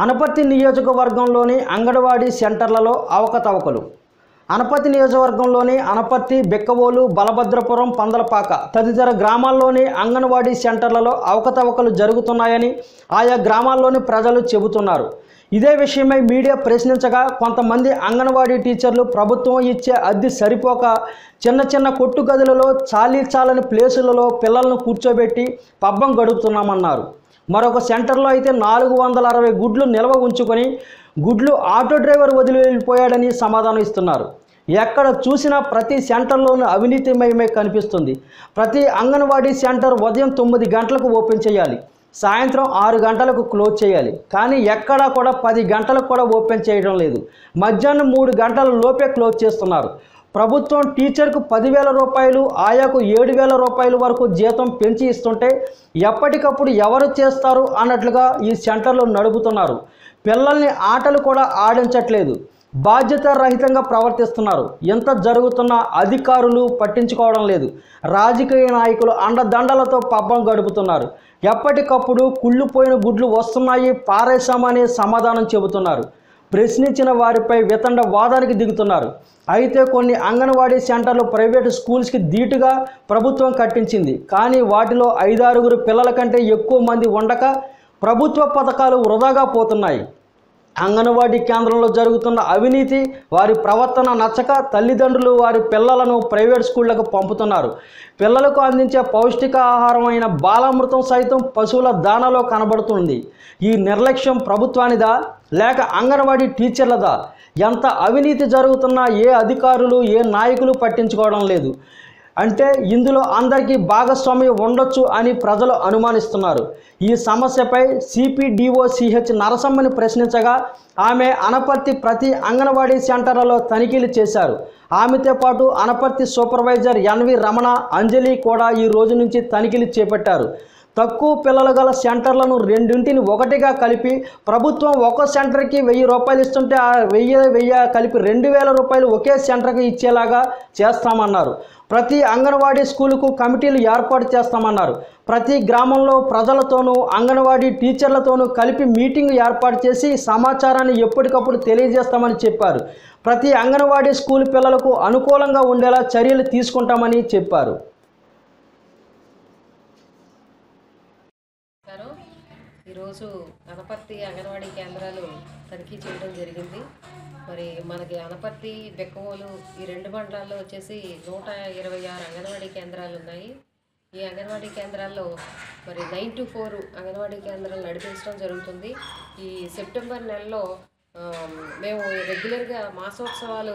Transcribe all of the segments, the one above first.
అనపర్తి నియోజకవర్గంలోని అంగన్వాడీ సెంటర్లలో అవకతవకలు అనపర్తి నియోజకవర్గంలోని అనపర్తి బెక్కవోలు బలభద్రపురం పందలపాక తదితర గ్రామాల్లోని అంగన్వాడీ సెంటర్లలో అవకతవకలు జరుగుతున్నాయని ఆయా గ్రామాల్లోని ప్రజలు చెబుతున్నారు ఇదే విషయమై మీడియా ప్రశ్నించగా కొంతమంది అంగన్వాడీ టీచర్లు ప్రభుత్వం ఇచ్చే అద్దె సరిపోక చిన్న చిన్న కొట్టు గదులలో చాలీ చాలని ప్లేసులలో పిల్లలను కూర్చోబెట్టి పబ్బం గడుపుతున్నామన్నారు మరొక సెంటర్లో అయితే నాలుగు వందల అరవై గుడ్లు నిల్వ ఉంచుకొని గుడ్లు ఆటో డ్రైవర్ వదిలి వెళ్ళిపోయాడని సమాధానం ఇస్తున్నారు ఎక్కడ చూసినా ప్రతి సెంటర్లోనూ అవినీతిమయమే కనిపిస్తుంది ప్రతి అంగన్వాడీ సెంటర్ ఉదయం తొమ్మిది గంటలకు ఓపెన్ చేయాలి సాయంత్రం ఆరు గంటలకు క్లోజ్ చేయాలి కానీ ఎక్కడా కూడా పది గంటలకు కూడా ఓపెన్ చేయడం లేదు మధ్యాహ్నం మూడు గంటల లోపే క్లోజ్ చేస్తున్నారు ప్రభుత్వం టీచర్కు పదివేల రూపాయలు ఆయాకు ఏడు వేల రూపాయల వరకు జీతం పెంచి ఇస్తుంటే ఎప్పటికప్పుడు ఎవరు చేస్తారు అన్నట్లుగా ఈ సెంటర్లు నడుపుతున్నారు పిల్లల్ని ఆటలు కూడా ఆడించట్లేదు బాధ్యత రహితంగా ప్రవర్తిస్తున్నారు ఎంత జరుగుతున్నా అధికారులు పట్టించుకోవడం లేదు రాజకీయ నాయకులు అండదండలతో పబ్బం గడుపుతున్నారు ఎప్పటికప్పుడు కుళ్ళిపోయిన గుడ్లు వస్తున్నాయి పారేశామని సమాధానం చెబుతున్నారు ప్రశ్నించిన వారిపై వితండ వాదానికి దిగుతున్నారు అయితే కొన్ని అంగన్వాడీ సెంటర్లు ప్రైవేటు స్కూల్స్కి ధీటుగా ప్రభుత్వం కట్టించింది కానీ వాటిలో ఐదారుగురు పిల్లల కంటే ఎక్కువ మంది ఉండక ప్రభుత్వ పథకాలు వృధాగా పోతున్నాయి అంగన్వాడీ కేంద్రంలో జరుగుతున్న అవినీతి వారి ప్రవర్తన నచ్చక తల్లిదండ్రులు వారి పిల్లలను ప్రైవేట్ స్కూళ్లకు పంపుతున్నారు పిల్లలకు అందించే పౌష్టికాహారమైన బాలామృతం సైతం పశువుల దానాలో కనబడుతుంది ఈ నిర్లక్ష్యం ప్రభుత్వానిదా లేక అంగన్వాడీ టీచర్లదా ఎంత అవినీతి జరుగుతున్నా ఏ అధికారులు ఏ నాయకులు పట్టించుకోవడం లేదు అంటే ఇందులో అందరికీ భాగస్వామ్యం ఉండొచ్చు అని ప్రజలు అనుమానిస్తున్నారు ఈ సమస్యపై సిపిడిఓ సిహెచ్ నరసమ్మని ప్రశ్నించగా ఆమె అనపర్తి ప్రతి అంగన్వాడీ సెంటర్లలో తనిఖీలు చేశారు ఆమెతో పాటు అనపర్తి సూపర్వైజర్ ఎన్వి రమణ అంజలి కూడా ఈ రోజు నుంచి తనిఖీలు చేపట్టారు తక్కువ పిల్లలు గల సెంటర్లను రెండింటిని ఒకటిగా కలిపి ప్రభుత్వం ఒక సెంటర్కి వెయ్యి రూపాయలు ఇస్తుంటే ఆ వెయ్యి వెయ్యి కలిపి రెండు వేల రూపాయలు ఒకే సెంటర్కి ఇచ్చేలాగా చేస్తామన్నారు ప్రతి అంగన్వాడీ స్కూలుకు కమిటీలు ఏర్పాటు చేస్తామన్నారు ప్రతి గ్రామంలో ప్రజలతోనూ అంగన్వాడీ టీచర్లతోనూ కలిపి మీటింగ్ ఏర్పాటు చేసి సమాచారాన్ని ఎప్పటికప్పుడు తెలియజేస్తామని చెప్పారు ప్రతి అంగన్వాడీ స్కూల్ పిల్లలకు అనుకూలంగా ఉండేలా చర్యలు తీసుకుంటామని చెప్పారు గారు ఈరోజు అనపర్తి అంగన్వాడీ కేంద్రాలు తనిఖీ చేయడం జరిగింది మరి మనకి అనపర్తి బెక్కవోలు ఈ రెండు మండలాల్లో వచ్చేసి నూట ఇరవై ఆరు అంగన్వాడీ కేంద్రాలు ఉన్నాయి ఈ అంగన్వాడీ కేంద్రాల్లో మరి నైన్ టు ఫోర్ అంగన్వాడీ కేంద్రాలు నడిపించడం జరుగుతుంది ఈ సెప్టెంబర్ నెలలో ఆ, మేము రెగ్యులర్గా మాసోత్సవాలు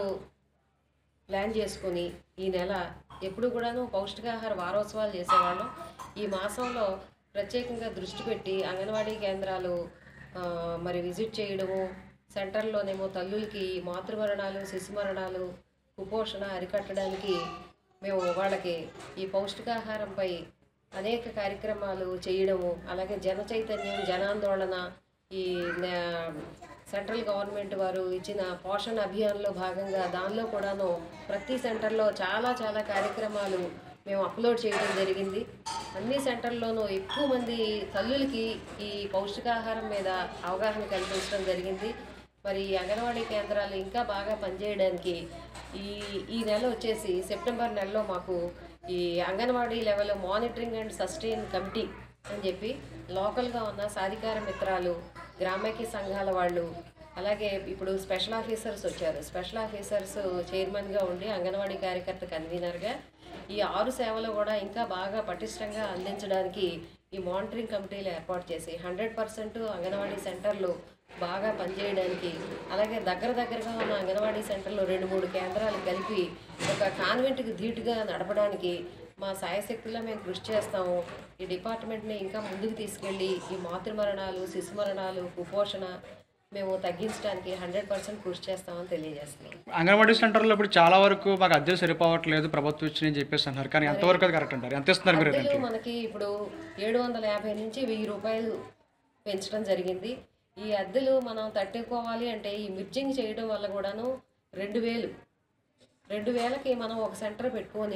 ప్లాన్ చేసుకుని ఈ నెల ఎప్పుడు కూడాను పౌష్టికాహార వారోత్సవాలు చేసేవాళ్ళం ఈ మాసంలో ప్రత్యేకంగా దృష్టి పెట్టి అంగన్వాడీ కేంద్రాలు ఆ, మరి విజిట్ చేయడము సెంటర్లోనేమో తల్లులకి మాతృమరణాలు శిశు మరణాలు కుపోషణ అరికట్టడానికి మేము వాళ్ళకి ఈ పౌష్టికాహారంపై అనేక కార్యక్రమాలు చేయడము అలాగే జన చైతన్యం జనాందోళన ఈ నే- సెంట్రల్ గవర్నమెంట్ వారు ఇచ్చిన పోషణ అభియాన్లో భాగంగా దానిలో కూడాను ప్రతి సెంటర్లో చాలా చాలా కార్యక్రమాలు మేము అప్లోడ్ చేయడం జరిగింది అన్ని సెంటర్లోనూ ఎక్కువ మంది తల్లులకి ఈ పౌష్టికాహారం మీద అవగాహన కల్పించడం జరిగింది మరి ఈ అంగన్వాడీ కేంద్రాలు ఇంకా బాగా పనిచేయడానికి ఈ ఈ నెల వచ్చేసి సెప్టెంబర్ నెలలో మాకు ఈ anganwadi level monitoring and sustain committee అని చెప్పి లోకల్గా ఉన్న సాధికార మిత్రాలు గ్రామైక్య సంఘాల వాళ్ళు అలాగే ఇప్పుడు స్పెషల్ ఆఫీసర్స్ వచ్చారు స్పెషల్ ఆఫీసర్స్ చైర్మన్గా ఉండి అంగన్వాడీ కార్యకర్త కన్వీనర్గా ఈ ఆరు సేవలు కూడా ఇంకా బాగా పటిష్టంగా అందించడానికి ఈ మానిటరింగ్ కమిటీలు ఏర్పాటు చేసి హండ్రెడ్ పర్సెంట్ అంగన్వాడీ సెంటర్లు బాగా పనిచేయడానికి అలాగే దగ్గర దగ్గరగా ఉన్న అంగన్వాడీ సెంటర్లో రెండు మూడు కేంద్రాలు కలిపి ఒక కాన్వెంట్కి ధీటుగా నడపడానికి మా సాయశక్తుల్లో మేము కృషి చేస్తాము ఈ డిపార్ట్మెంట్ని ఇంకా ముందుకు తీసుకెళ్ళి ఈ మాతృమరణాలు శిశు మరణాలు కుపోషణ మేము తగ్గించడానికి హండ్రెడ్ పర్సెంట్ కృషి చేస్తామని తెలియజేస్తున్నాం అంగన్వాడీ సెంటర్లో ఇప్పుడు చాలా వరకు మాకు అద్దెలు సరిపోవట్లేదు ప్రభుత్వం ఇచ్చి చెప్పేసి అంటున్నారు కానీ ఎంతవరకు అది కరెక్ట్ అంటారు ఎంత ఇస్తున్నారు మీరు అద్దెలు మనకి ఇప్పుడు ఏడు వందల యాభై నుంచి వెయ్యి రూపాయలు పెంచడం జరిగింది ఈ అద్దెలు మనం తట్టుకోవాలి అంటే ఈ మిర్జింగ్ చేయడం వల్ల కూడాను రెండు వేలు రెండు వేలకి మనం ఒక సెంటర్ పెట్టుకొని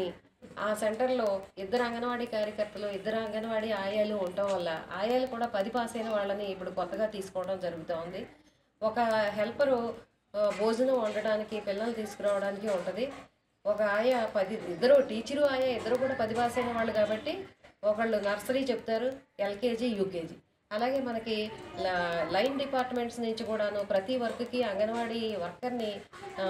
ఆ సెంటర్లో ఇద్దరు అంగన్వాడీ కార్యకర్తలు ఇద్దరు అంగన్వాడీ ఆయాలు ఉండటం వల్ల ఆయాలు కూడా పది పాస్ అయిన వాళ్ళని ఇప్పుడు కొత్తగా తీసుకోవడం జరుగుతోంది ఒక హెల్పరు ఆ, భోజనం వండడానికి పిల్లలు తీసుకురావడానికి ఉంటుంది ఒక ఆయా పది ఇద్దరు టీచరు ఆయా ఇద్దరు కూడా పది పాస్ అయిన వాళ్ళు కాబట్టి ఒకళ్ళు నర్సరీ చెప్తారు ఎల్కేజీ యూకేజీ అలాగే మనకి ల- లైన్ డిపార్ట్మెంట్స్ నుంచి కూడాను ప్రతి వర్క్కి అంగన్వాడీ వర్కర్ని ఆ,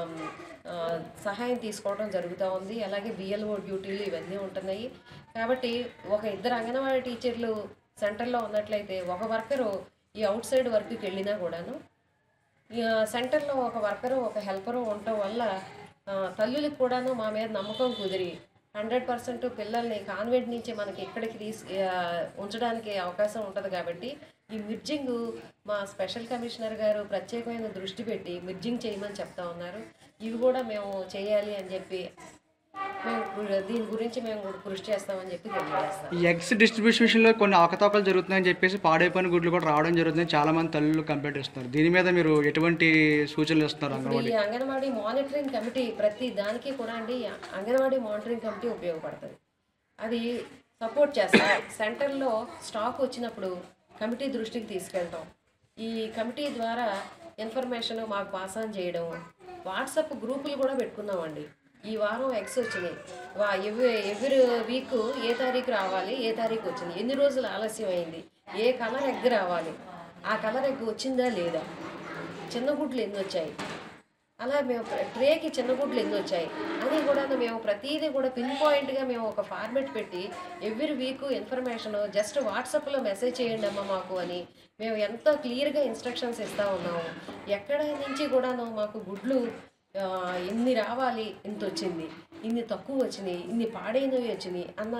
ఆ, సహాయం తీసుకోవడం జరుగుతూ ఉంది అలాగే బిఎల్ఓ డ్యూటీలు ఇవన్నీ ఉంటున్నాయి కాబట్టి ఒక ఇద్దరు అంగన్వాడీ టీచర్లు సెంటర్లో ఉన్నట్లయితే ఒక వర్కరు ఈ అవుట్ సైడ్ వర్క్కి వెళ్ళినా కూడాను ఈ, ఆ, సెంటర్లో ఒక వర్కరు ఒక హెల్పరు ఉండటం వల్ల ఆ, తల్లులకు కూడాను మా మీద నమ్మకం కుదిరి హండ్రెడ్ పర్సెంట్ పిల్లల్ని కాన్వెంట్ నుంచి మనకి ఇక్కడికి తీసు ఆ, ఉంచడానికి అవకాశం ఉంటుంది కాబట్టి ఈ మిర్జింగ్ మా స్పెషల్ కమిషనర్ గారు ప్రత్యేకమైన దృష్టి పెట్టి మిర్జింగ్ చేయమని చెప్తా ఉన్నారు ఇవి కూడా మేము చేయాలి అని చెప్పి మేము గు- దీని గురించి మేము కూడా కృషి చేస్తామని చెప్పి తెలియజేస్తాం ఈ ఎగ్స్ డిస్ట్రిబ్యూషన్లో కొన్ని అవకతవకలు జరుగుతున్నాయని చెప్పేసి పాడైపోయిన గుడ్లు కూడా రావడం జరుగుతుంది చాలా మంది తల్లులు కంప్లైంట్ ఇస్తున్నారు దీని మీద మీరు ఎటువంటి సూచనలు ఇస్తున్నారు ఇప్పుడు అంగన్వాడీ ఈ అంగన్వాడీ మానిటరింగ్ కమిటీ ప్రతి దానికి కూడా అండి అంగన్వాడీ మానిటరింగ్ కమిటీ ఉపయోగపడుతుంది అది సపోర్ట్ చేస్తాం సెంటర్లో స్టాక్ వచ్చినప్పుడు కమిటీ దృష్టికి తీసుకెళ్తాం ఈ కమిటీ ద్వారా ఇన్ఫర్మేషన్ మాకు పాస్ ఆన్ చేయడం వాట్సాప్ గ్రూపులు కూడా పెట్టుకున్నామండి ఈ వారం ఎక్స్ వచ్చినాయి వా ఎవ్రీ ఎవ్రీ వీక్ ఏ తారీఖు రావాలి ఏ తారీఖు వచ్చింది ఎన్ని రోజులు ఆలస్యం అయింది ఏ కలర్ ఎగ్ రావాలి ఆ కలర్ ఎగ్ వచ్చిందా లేదా చిన్న గుడ్లు ఎన్ని వచ్చాయి అలా మేము ప్ర- ట్రేకి చిన్న గుడ్లు ఎన్ని వచ్చాయి అని కూడా మేము ప్రతిదీ కూడా పిన్ పాయింట్గా మేము ఒక ఫార్మెట్ పెట్టి ఎవ్రీ వీక్ ఇన్ఫర్మేషన్ జస్ట్ వాట్సాప్లో మెసేజ్ చేయండి అమ్మ మాకు అని మేము ఎంతో క్లియర్గా ఇన్స్ట్రక్షన్స్ ఇస్తూ ఉన్నాము ఎక్కడ నుంచి కూడాను మాకు గుడ్లు ఆ, ఇన్ని రావాలి ఇంత వచ్చింది ఇన్ని తక్కువ వచ్చినాయి ఇన్ని పాడైనవి వచ్చినాయి అన్న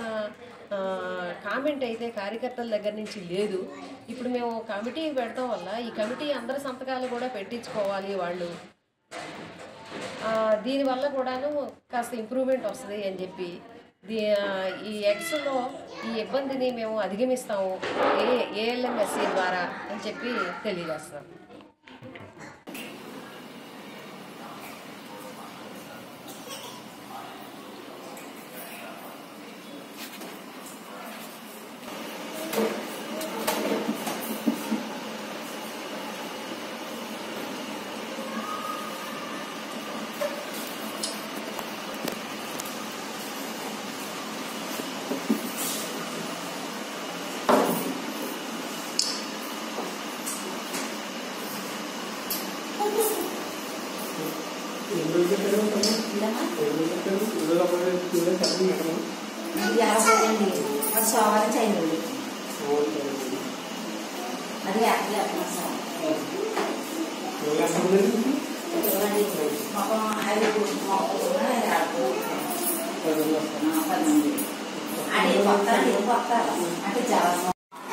కామెంట్ అయితే కార్యకర్తల దగ్గర నుంచి లేదు ఇప్పుడు మేము కమిటీ పెడతాం వల్ల ఈ కమిటీ అందరి సంతకాలు కూడా పెట్టించుకోవాలి వాళ్ళు ఆ, దీనివల్ల కూడాను కాస్త ఇంప్రూవ్మెంట్ వస్తుంది అని చెప్పి దీ ఆ, ఈ ఎగ్స్లో ఈ ఇబ్బందిని మేము అధిగమిస్తాము ఏ ఏఎల్ఎంఎస్సి ద్వారా అని చెప్పి తెలియజేస్తాం యాభైంది అది సోమవారం చేయండి అది యాభై సార్ మొత్తం ఐదు మొక్కలు ఐదు ఆకు పన్నెండు అది కొత్త ఇది కొత్త అంటే జలం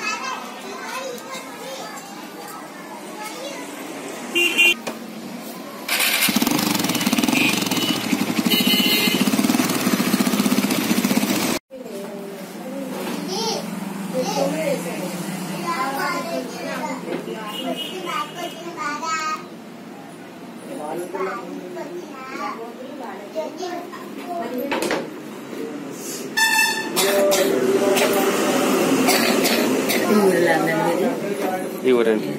ఈ ఊరండి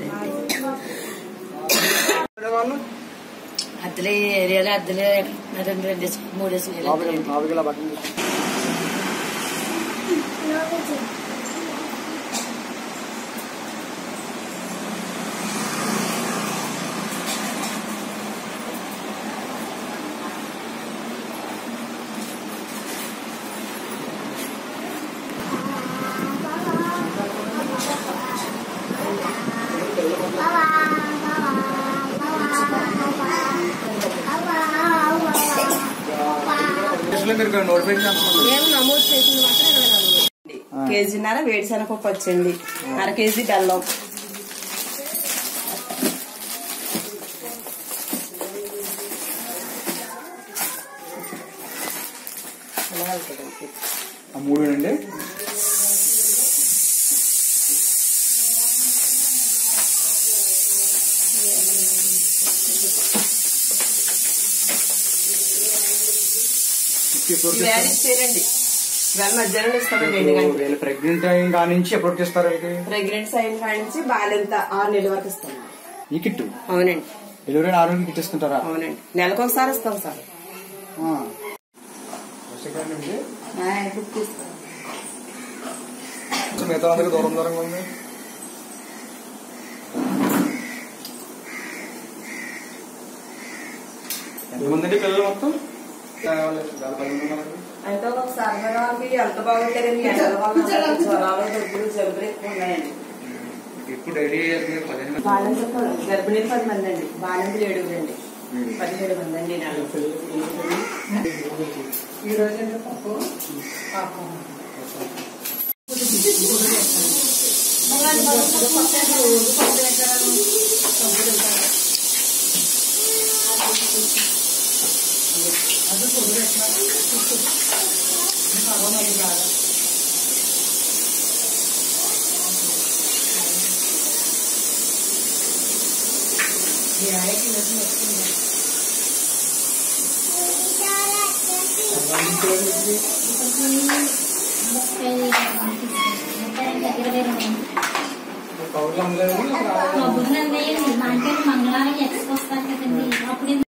అద్దెలే ఏరియాలో అద్దెలే రెండు రెండు మూడేసి మీరు నోటిఫికేషన్ మేము నమోదు చేసింది మాత్రం ఇరవై నాలుగు కేజీన్నర వేడిశనగపప్పు వచ్చింది అర కేజీ బెల్లం మూడు అండి ఎప్పుడు ఇవాళ ఇచ్చేయండి ఇవాళ మధ్యాహ్నం ఇస్తామండి రెండు గంటలు వీళ్ళు ప్రెగ్నెంట్ అయిన కాడి నుంచి ఎప్పుడు ఇస్తారు వీళ్ళకి ప్రెగ్నెన్సీ అయిన కాడి నుంచి బాలెంత ఆరు నెలల వరకు ఇస్తాం ఈ కిట్ అవునండి డెలివరీ ఆరోగ్యం కిట్ ఇస్తుంటారా అవునండి నెలకు ఒకసారి ఇస్తాం సార్ ఆ. వర్షకాలం నుండి మిగతా అందరికి దూరం దూరంగా ఉంది ఎంతమంది అండి పిల్లలు మొత్తం వేల పది మంది ఉన్నారు. అయితే ఒకసారి వాళ్ళకి ఎంత బాగుంటారండి ఎండల వల్ల జ్వరాలు దగ్గులు జలుబులు ఎక్కువ ఉన్నాయండి ఇప్పుడు డైలీ మీరు పదిహేను మంది బాలింతలు గర్భిణీలు పది మంది అండి బాలింతలు ఏడుగురు అండి పదిహేడు మంది అండి నెల ఈ రోజు అంటే పప్పు పాపం కౌలు అందలేదు మా బుర్ర మంగళవారం ఎక్స్పోస్తాను కదండి అప్పుడు